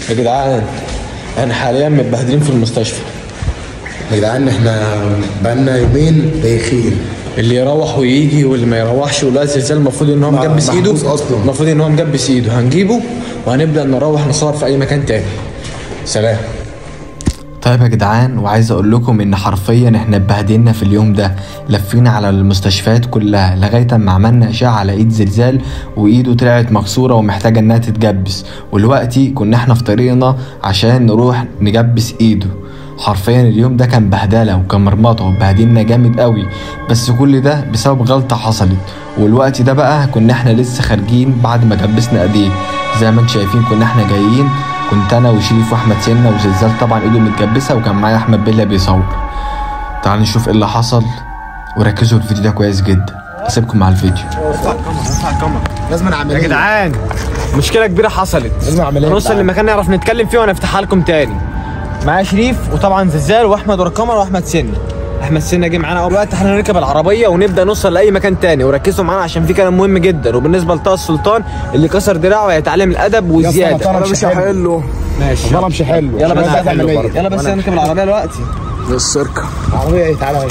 يا جدعان احنا حاليا متبهدلين في المستشفى يا جدعان احنا بقالنا يومين دايخين اللي يروح ويجي واللي ما يروحش ولا زلزال المفروض ان هو مع- مجبس ايده محبوس أصلاً. المفروض ان هو مجبس ايده هنجيبه وهنبدا نروح نصور في اي مكان تاني سلام طيب يا جدعان وعايز اقول لكم ان حرفيا احنا اتبهدلنا في اليوم ده لفينا على المستشفيات كلها لغايه اما عملنا اشعه على ايد زلزال وايده طلعت مكسوره ومحتاجه انها تتجبس ودلوقتي كنا احنا في طريقنا عشان نروح نجبس ايده حرفيا اليوم ده كان بهدله وكان مرمطه وبهدلنا جامد قوي بس كل ده بسبب غلطه حصلت والوقت ده بقى كنا احنا لسه خارجين بعد ما جبسنا ايديه زي ما انتم شايفين كنا احنا جايين كنت انا وشريف واحمد سنه وزلزال طبعا ايده متجبسه وكان معايا احمد بيلا بيصور تعالوا نشوف ايه اللي حصل وركزوا الفيديو ده كويس جدا اسيبكم مع الفيديو لازم عمليه يا جدعان مشكله كبيره حصلت لازم عمليه هنوصل جدعان. لمكان نعرف نتكلم فيه ونفتحها لكم تاني معايا شريف وطبعا زلزال واحمد ورقمر واحمد سنه احمد سنه جه معانا اول وقت احنا نركب العربيه ونبدا نوصل لاي مكان تاني وركزوا معانا عشان في كلام مهم جدا وبالنسبه لطه السلطان اللي كسر دراعه هيتعلم الادب وزياده أنا مش هحله ماشي والله مش هحله يلا بس عشان عملية. يلا بس نركب العربيه دلوقتي عربيه ايه تعالى اهي.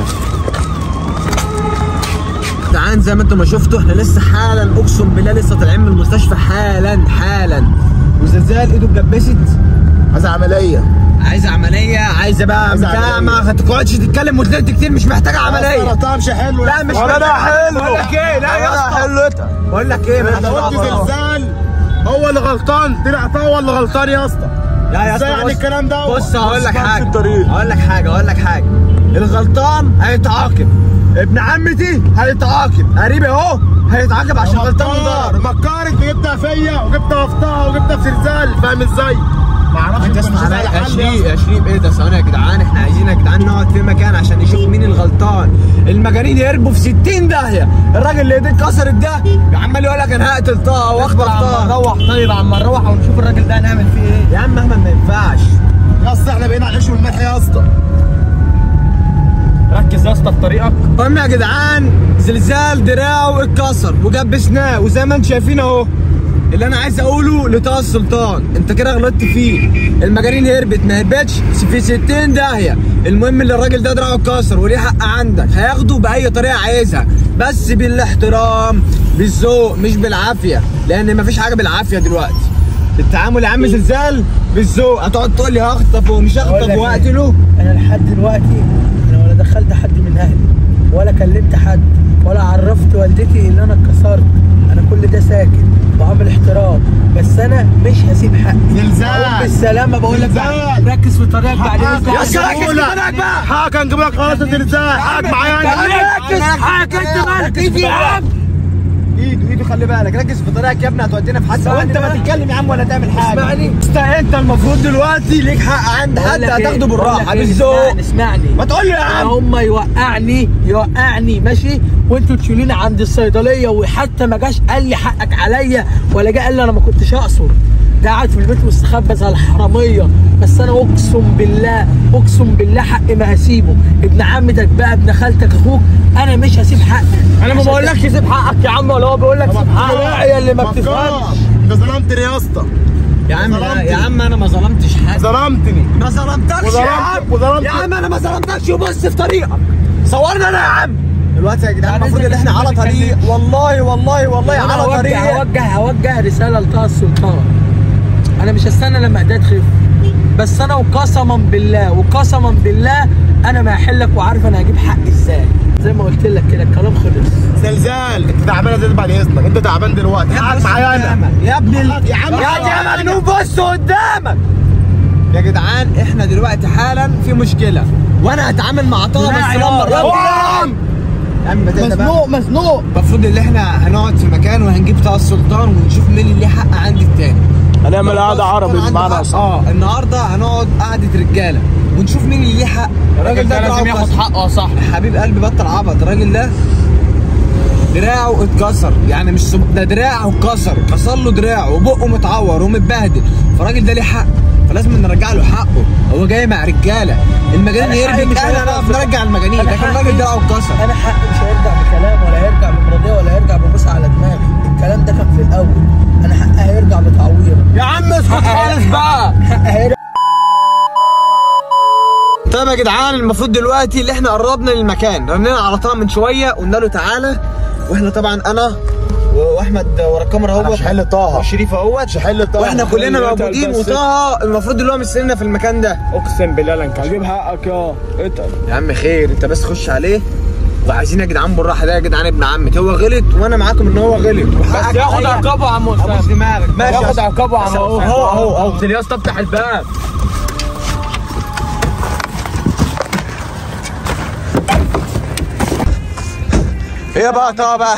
جدعان زي ما انتم ما شفتوا احنا لسه حالا اقسم بالله لسه طالعين من المستشفى حالا حالا وزلزال ايده اتجبست عايز عمليه عايزه عمليه عايزه بقى عايزة بتاع عملية. ما تقعدش تتكلم وتلت كتير مش محتاجه عمليه سرطان مش هحله لا مش ولا انا هحله بقول لك ايه لا يا اسطى بقول لك ايه انت قلت زلزال هو اللي غلطان طلع هو اللي غلطان يا اسطى لا يا ازاي اسطى يعني بص- الكلام ده بص هقول لك بس حاجه الطريق. هقول لك حاجه هقول لك حاجه الغلطان هيتعاقب ابن عمتي هيتعاقب قريبي اهو هيتعاقب عشان غلطان مكار وضار مكار انت جبتها فيا وجبتها في طه وجبتها في زلزال فاهم ازاي؟ ما اعرفش انت انت اسمع مش لا على يا حل شريف يا شريف ايه ده ثواني يا جدعان احنا عايزين يا جدعان نقعد في مكان عشان نشوف مين الغلطان المجانين يهربوا في 60 داهيه الراجل اللي ايديه اتكسرت ده عمال يقول لك انا هقتل طه واخبر طه نروح طيب عم نروح ونشوف الراجل ده هنعمل فيه ايه يا عم احمد ما ينفعش يا اسطى احنا بقينا على العيش والملح يا اسطى ركز يا اسطى في طريقك المهم يا جدعان زلزال دراعه اتكسر وجبسناه وزي ما انتم شايفين اهو اللي انا عايز اقوله لطه السلطان انت كده غلطت فيه المجانين هربت ما هربتش في 60 داهيه المهم اللي الراجل ده دراعه اتكسر وليه حق عندك هياخده باي طريقه عايزها بس بالاحترام بالذوق مش بالعافيه لان مفيش حاجه بالعافيه دلوقتي التعامل يا عم زلزال بالذوق هتقعد تقول لي هخطف ومش أقول لك هخطف إيه؟ واقتله انا لحد دلوقتي انا ولا دخلت حد من اهلي ولا كلمت حد ولا عرفت والدتي ان انا اتكسرت انا كل ده ساكت بعمل احترام بس انا مش هسيب حقي زلزال. أقوم بالسلامه بقول لك بقى زلزال. ركز في طريقك بعد حقك اذنك يا أخي ركز في طريقك بقى. حقك هنجيب لك خلاص زلزال حقك معايا انا ركز حقك انت مالك ايدي يا عم ايده ايده خلي بالك ركز في طريقك يا ابني هتودينا في حادثه وانت ما تتكلم يا عم ولا تعمل حاجه اسمعني. انت انت المفروض دلوقتي ليك حق عند حد بقول لك إيه؟ هتاخده بقول لك بالراحه إيه؟ بالذوق اسمعني اسمعني ما تقول لي يا عم هم يوقعني يوقعني ماشي وانتوا تشيلوني عند الصيدليه وحتى ما جاش قال لي حقك عليا ولا جه قال لي انا ما كنتش اقصر ده قاعد في البيت مستخبى زي الحراميه بس انا اقسم بالله اقسم بالله حقي ما هسيبه ابن عمتك بقى ابن خالتك اخوك انا مش هسيب حقك انا ما عشان بقولكش تحكي- سيب حقك يا عم ولا هو بيقول لك سيب حقك الراعي اللي ما مكار. بتفهمش انت ظلمتني يا اسطى يا عم لا، ظلمتني. يا عم انا ما ظلمتش حد ظلمتني ما ظلمتكش يا عم وظلمت وظلمت يا عم انا ما ظلمتكش وبص في طريقك صورنا انا يا عم دلوقتي يا جدعان المفروض ان احنا على طريق والله والله والله انا على هوجه طريق هوجه هوجه رساله لطه السلطان انا مش هستنى لما اعداد خف بس انا وقسما بالله وقسما بالله انا ما هحلك وعارف انا هجيب حقي ازاي زي ما قلت لك كده الكلام خلص زلزال انت تعبان ازاي بعد اذنك انت تعبان دلوقتي حقك معايا انا يا ابني ال- يا عم يا حقك. يا مجنون بص قدامك يا جدعان احنا دلوقتي حالا في مشكله وانا هتعامل مع طه لا بس يا لما الراجل قوم. يا عم تهدى بقى. مزنوق مزنوق المفروض ان احنا هنقعد في مكان وهنجيب طه السلطان ونشوف مين اللي ليه حق عند التاني هنعمل قعده عربي عنده بمعنى حق. اصح اه النهارده هنقعد قعده رجاله ونشوف مين اللي ليه حق الراجل ده لازم دراعه ياخد اتكسر. حقه يا صاحبي حبيب قلبي بطل عبط الراجل ده دراعه اتكسر يعني مش سب... ده دراعه اتكسر كسر له دراعه وبقه متعور ومتبهدل فالراجل ده ليه حق فلازم نرجع له حقه هو جاي مع رجاله المجانين أنا حقي يربك مش انا هيرجع نعرف في- نرجع المجانين أنا لكن حقي- الراجل دراعه اتكسر انا حقي مش هيرجع بكلام ولا هيرجع بمرضيه ولا هيرجع ببوس على دماغي الكلام ده كان في الاول انا حقي هيرجع بتعويض يا عم اسكت خالص بقى حقي هيرجع طيب يا جدعان المفروض دلوقتي اللي احنا قربنا للمكان رنينا على طه من شويه قلنا له تعالى واحنا طبعا انا واحمد ورا الكاميرا اهوت شحل طه وشريف اهوت شحل طه واحنا كلنا موجودين وطه المفروض اللي هو مستنينا في المكان ده اقسم بالله لنك هجيب حقك يا اتقل يا عم خير انت بس خش عليه وعايزين يا جدعان بالراحه ده يا جدعان ابن عمتي هو غلط وانا معاكم ان هو غلط بس ياخد عقابه يا عم ابوس دماغك ماشي ياخد عقابه يا عم اهو اهو اهو اهو يا اسطى افتح الباب ايه بقى طه بقى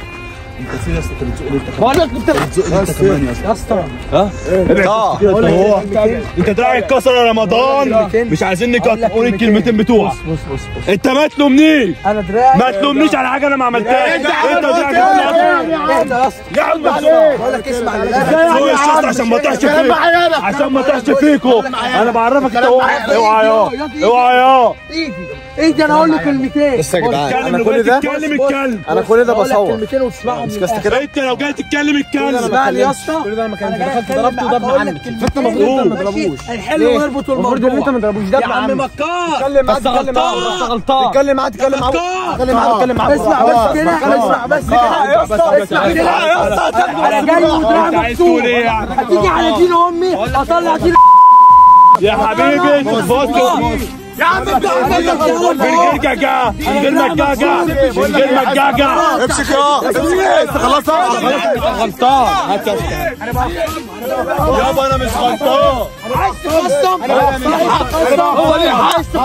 بقول لك انت يا اسطى طه هو انت دراعك اتكسر يا رمضان مش عايزين نقول الكلمتين بتوعك بص بص بص انت ما تلومنيش انا دراعي ما تلومنيش على حاجه انا ما عملتهاش انت دراعك اهدى يا اسطى يا عم بقول لك اسمع فوق الشط عشان ما تحش فيكم عشان ما تحش فيكم انا بعرفك انت اوعى اوعى يا اوعى يا ايدي ايدي انا اقول له كلمتين بص يا جدعان اتكلم انا لو كل جاي ده تتكلم اتكلم انا كل ده بقول لك بصور كلمتين وتسمعهم من الآخر. كده انت لو جاي تتكلم اتكلم اسمعني يا اسطى كل ده انا ما كانش أنا جاي دخلت أتكلم ضربته معاك وده ابن أقول لك عمتي كلمتين. فانت المفروض ما ماشي؟ تضربوش هيحلوا ليه؟ ويربطوا المفروض الموضوع ان انت ما تضربوش ده يا ابن عم عمتي مكار اتكلم معاه بس تتكلم معاه غلطان. غلطان تتكلم معاه تتكلم معاه تتكلم معاه تتكلم معاه اسمع بس كده اسمع بس كده اسمع كده انا جاي ودراعي انت عايز تقول ايه يعني هتيجي على دين امي اطلع دين يا حبيبي بص يا عم انت من غير جعجعة من غير مجعجع من غير مجعجع امسك يا خلاص غلطان يابا انا مش غلطان هو ليه حق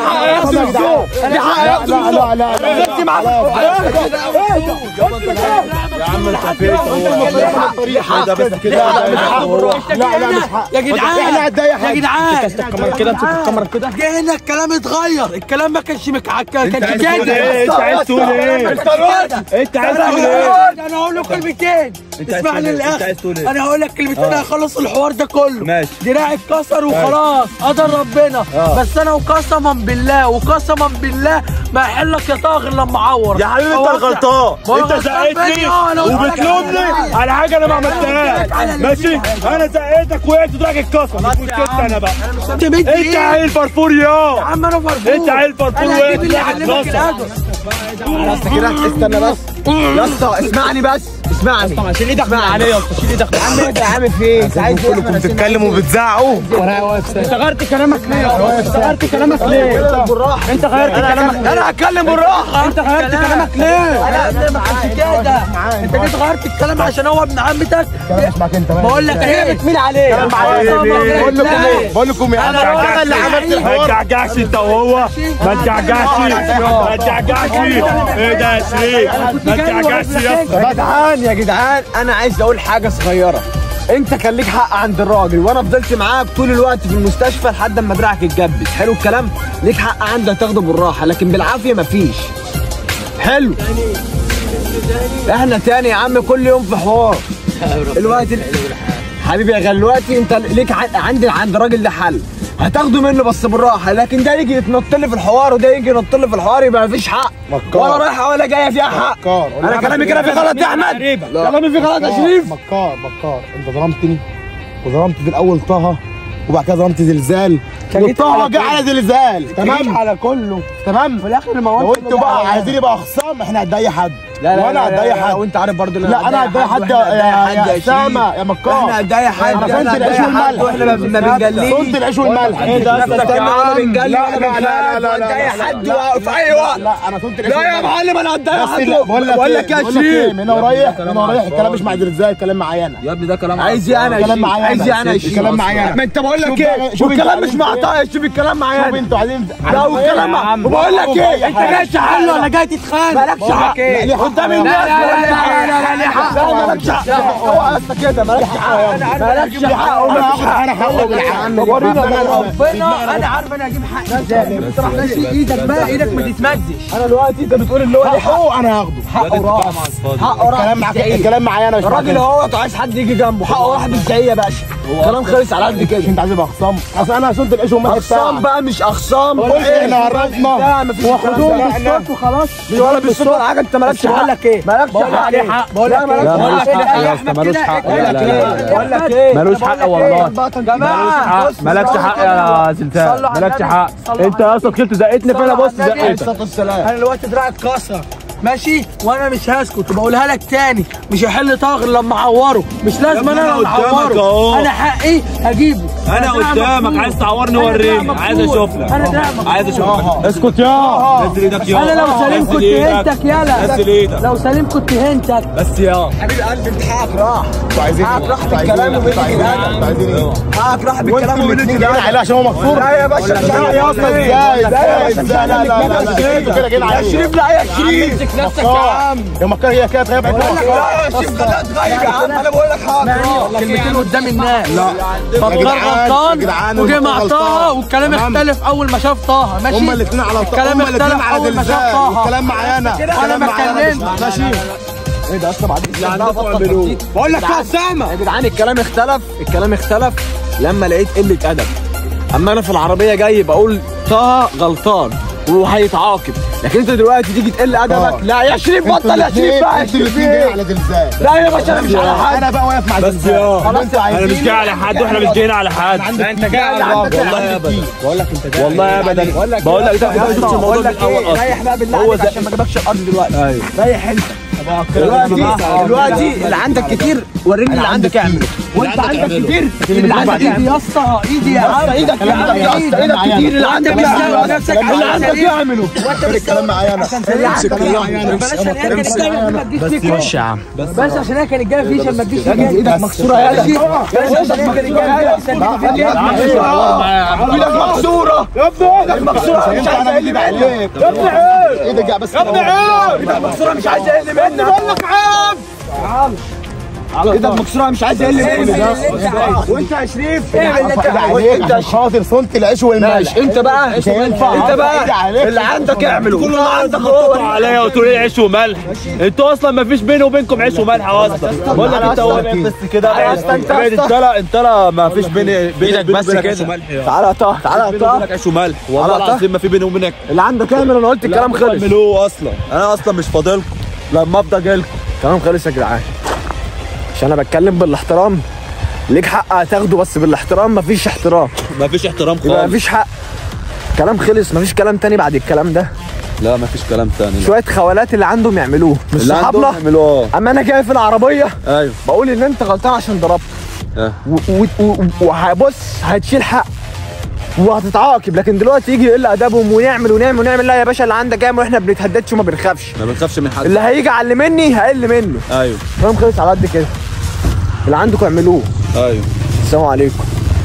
لا لا لا لا يا عم الحفيظ هو ده بس كده لا لا مش حق يا جدعان احنا هتضايق يا جدعان كده امسك الكاميرا كده جه هنا الكلام اتغير الكلام ما كانش مكعكه انت كانش عايز تقول ايه انت كده عايز تقول ايه انت عايز تقول ايه انا هقول له كلمتين اسمعني تقول ايه؟ انت للاخر عايز تقول ايه؟ انا هقول لك كلمتين هخلص الحوار ده كله ماشي. دراعي اتكسر وخلاص قدر ربنا بس انا وقسما بالله وقسما بالله ما يحلك يا طاغر لما اعور يا حبيبي انت هو الغلطان ما هو انت غلطان زقتني مني، اه، انا قلت لك وبتلومني أنا- على حاجه انا ما عملتهاش على ماشي انا زقتك وقعت دراعك اتكسر مش مشكلتي انا بقى انت مدي انت ايه عيل فرفور يا يا عم انا فرفور انت عيل فرفور انا وقعت هجيب اللي دراعك يعلمك اتكسر الادب بس كده استنى بس يا اسطى اسمعني بس اسمعني شيل ايدك من عليا يا اسطى شيل ايدك يا عم انت عامل فين؟ انت عايز ايه؟ كلكم بتتكلموا وبتزعقوا انت غيرت كلامك ليه انت غيرت كلامك ليه بالراحه انت غيرت كلامك انا هتكلم بالراحه انت غيرت كلامك ليه انا انا ما كانش كده انت جيت غيرت الكلام عشان هو ابن عمتك بقول لك ايه بتميل عليه بقول لكم ايه؟ بقول لكم ايه؟ انا انا اللي عملت ما الحوار تجعجعش انت وهو ما تجعجعش ما تجعجعش ايه ده يا شريف ما تجعجعش يا اسطى يا جدعان يا جدعان انا عايز اقول حاجه صغيره انت كان ليك حق عند الراجل وانا فضلت معاك طول الوقت في المستشفى لحد ما دراعك اتجبس حلو الكلام ليك حق عندي هتاخده بالراحه لكن بالعافيه مفيش حلو احنا تاني يا عم كل يوم في حوار الوقت ال- حبيبي يا غالي دلوقتي انت ليك ع- عندي عند الراجل ده حل هتاخده منه بس بالراحه لكن ده يجي يتنط لي في الحوار وده يجي ينط لي في الحوار يبقى مفيش حق مكار. ولا رايحه ولا جايه فيها حق مكار. انا كلامي كده في غلط يا احمد كلامي في غلط يا شريف بكار بكار انت ظلمتني وظلمت في الاول طه وبعد كده ظلمت زلزال وطه جه على زلزال تمام على كله تمام في الاخر ما لو انتوا بقى عايزين يبقى خصام احنا هتضايق حد وانا هتضايق حد وانت عارف برضه لا انا هتضايق حد يا يا اسامه يا مكار احنا هتضايق حد انا احنا صنت العيش هتضايق حد والملح واحنا ما ما بنجليش صنت العيش والملح ايه ده انت بتعمل ولا بنجلي لا ولا لا لا لا لا هتضايق لا حد لا في اي وقت لا انا صنت العيش لا يا والملح معلم انا هتضايق بس حد لا بقول لك بقول ايه لك يا بقول لك ايه شريف من هنا ورايح من هنا ورايح الكلام مش مع زلزال الكلام معايا انا يا ابني ده كلام عايز ايه انا يا الكلام شريف معايا عايز أنا. ايه انا يا شريف الكلام معايا أنا. ما انت بقول لك شوف ايه بقى- شوف والكلام انت مش مع عايز طه شوف الكلام معايا شوف انا انتوا عايزين لا والكلام مع- وبقول لك ايه انت جاي تحل ولا جاي تتخانق مالكش حق قدام الناس لا لا لا لا لا حق لا مالكش حق هو اصلا كده مالكش حق مالكش حق انا هاخد انا حقه بالعقل ورينا ربنا انا عارف انا هجيب حق ازاي تروح ماشي ايدك بقى ايدك ما تتمدش انا دلوقتي انت بتقول اللي هو ليه حق حقه انا هاخده حقه راح حقه راح الكلام معاك بالزعيق. الكلام معايا انا مش معاك الراجل انت. اهوت عايز حد يجي جنبه حقه راح بالزعيق يا باشا كلام خلص على قد كده انت عايز يبقى خصام اصل انا صنت العيش والملح اخصام بتاعك بقى مش اخصام قلت احنا عرفنا لا مفيش وخدوهم الكلام ده. بالصوت وخلاص ولا بالصوت ولا حاجه انت مالكش حق بقول لك ايه مالكش بقول لك حق. ايه بقول لك ايه لا، بقول مالكش لك ايه حق يا يا اسطى، احمد مالوش كده حق. بقول لا، لك لا، ايه لا، بقول لك ايه مالوش بقول حق لك والله. ايه جماعه بص، مالكش صلوا حق على يا النبي. زلزال صلوا على مالكش النبي. حق صلوا انت على يا اسطى دخلت زقتني فانا صلوا بص على النبي. زقتك انا دلوقتي دراعي اتكسر ماشي وانا مش هسكت وبقولها لك تاني مش هيحل طاغ الا لما اعوره مش لازم ابني انا أنا اللي قدامك اعوره أهو. انا حقي هجيبه انا دراع قدامك مكسور. عايز تعورني أنا دراع وريني عايز مكسور. اشوف لك انا دراع مكسور. عايز اشوف لك اسكت يا نزل ايدك يا انا لو سليم كنت هنتك يلا نزل ايدك لو سليم كنت هنتك بس يا حبيب قلبي انت حقك راح انتوا عايزين حقك ايه؟ راح انتوا بالكلام عايزين ايه؟ وبيجي انتوا عايزين ايه؟ حقك راح بالكلام وانتوا وبيجي الاثنين جايين عليه عشان هو مكسور لا يا باشا مش لا يا اسطى ازاي ازاي ازاي لا لا لا لا انتوا كده جايين يا عليه شريف لا يا شريف امسك نفسك يا عم يا مكار هي كده تغيب لا يا شريف لا تغير يا عم انا بقول لك حاضر كلمتين قدام الناس لا يا بطل جدعان، يا غلطان جدعان، وجه والبطل مع طه غلطان. والكلام تمام. اختلف اول ما شاف طه ماشي هما الاثنين على الكلام هما الاثنين اختلف على اول ما شاف زلزال طه والكلام معايا انا انا الكلام ما معايا أنا مش- اتكلمتش ماشي ايه ده اصلا بعد اللي عندكم اعملوه بقول لك يا اسامه يا جدعان الكلام اختلف الكلام اختلف لما لقيت قله ادب اما انا في العربيه جاي بقول طه غلطان وهيتعاقب لكن انت دلوقتي تيجي تقل ادبك لا يا شريف انتوا بطل يا الاثنين شريف بقى يا انتوا شريف الاثنين جايين على زلزال لا يا باشا انا مش على حاجه انا بقى واقف مع زلزال يا. خلاص انتوا انا عايزين مش جاي على حد واحنا مش جايين على حد انت جاي على والله ابدا بقول لك انت جاي والله ابدا بقول لك بقول لك إيه؟ انت ما شفتش الموضوع بقول من لك ايه الاول ريح بقى بالله هو عليك زي- عشان ما اجيبكش الارض دلوقتي ايوه ريح انت دلوقتي دلوقتي اللي عندك كتير وريني اللي عندك اعمله وانت عندك كتير اللي عندك ايدي اعمله يا اسطى ايدي يا عم ايدك ايدك ايدك كتير اللي عندك انت مش اعمله نفسك اللي عشان عندك سليم. اعمله وانت مش الكلام معايا انا بلاش عشان هي كانت جايه ما تجيش فيك بس يا عم بس عشان هي كانت جايه فيش ما تجيش فيك ايدك مكسوره يا ماشي بس عشان هي كانت جايه فيش ما تجيش فيك ايدك مكسوره يا ابني ايدك مكسوره مش عايز اقل منك يا ابني عيب ايدك يا بس يا ابني عيب ايدك مكسوره مش عايز اقل منك بقول لك عيب ايدك مكسوره مش عايز اقل منك وانت يا شريف اعمل اللي انت عليك عشان خاطر صنت العيش والملح ماشي انت بقى مش هينفع انت ايدي بقى عليك. اللي عندك اعمله كل اللي عندك تقطعوا عليا وتقولوا لي عيش وملح انتوا اصلا ما فيش بيني وبينكم عيش وملح اصلا بقول لك انت هو بس كده تعالى يا اسطى، انت يا انت اسطى. لا انت لا ما فيش بيني بينك بس كده. تعالى يا طه تعالى يا بيني طه وبينك عيش وملح والله تعالى. العظيم ما في بيني وبينك اللي عندك اعمل انا قلت الكلام خلص اعملوه اصلا انا اصلا مش فاضلكم لما افضل جايلكم كلام خلص يا جدعان عشان انا بتكلم بالاحترام ليك حق هتاخده بس بالاحترام مفيش احترام ما فيش احترام يبقى خالص مفيش حق كلام خلص مفيش كلام تاني بعد الكلام ده لا ما فيش كلام تاني لا. شويه خوالات اللي عندهم يعملوه مش اللي عندهم صحابنا يعملوه اما انا جاي في العربيه ايوه بقول ان انت غلطان عشان ضربت اه. وهبص هتشيل حق وهتتعاقب لكن دلوقتي يجي يقل ادبهم ونعمل ونعمل ونعمل لا يا باشا اللي عندك اعمل واحنا ما بنتهددش وما بنخافش ما بنخافش من حد اللي هيجي على اللي مني هقل منه ايوه كلام خلص على قد كده اللي عندكم اعملوه ايوه السلام عليكم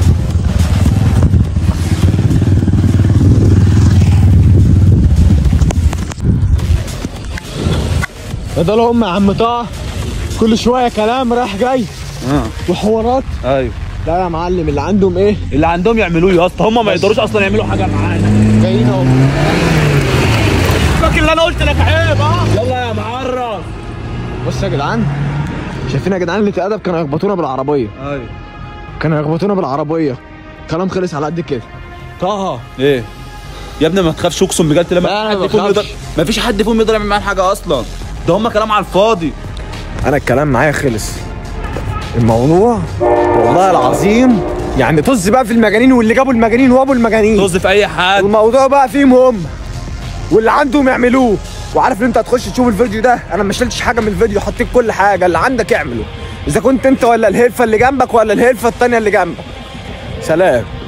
ده لو ام عم طه كل شويه كلام رايح جاي اه وحوارات ايوه لا يا معلم اللي عندهم ايه اللي عندهم يعملوه يا اسطى هم ما يقدروش اصلا يعملوا حاجه معانا جايين اهو فاكر اللي انا قلت لك عيب اه يلا يا معرف بص يا جدعان شايفين يا جدعان اللي ادب كانوا يخبطونا بالعربيه ايوه كانوا يخبطونا بالعربيه كلام خلص على قد كده طه ايه يا ابني ما تخافش اقسم بجد لما لا، أنا حد ما يكون بخافش. يقدر ما فيش حد فيهم يقدر يعمل معانا حاجه اصلا ده هم كلام على الفاضي انا الكلام معايا خلص الموضوع والله العظيم يعني طز بقى في المجانين واللي جابوا المجانين وابو المجانين طز في اي حد الموضوع بقى فيهم هم واللي عندهم يعملوه وعارف ان انت هتخش تشوف الفيديو ده انا ما شلتش حاجه من الفيديو حطيت كل حاجه اللي عندك اعمله اذا كنت انت ولا الهيلفه اللي جنبك ولا الهيلفه التانيه اللي جنبك سلام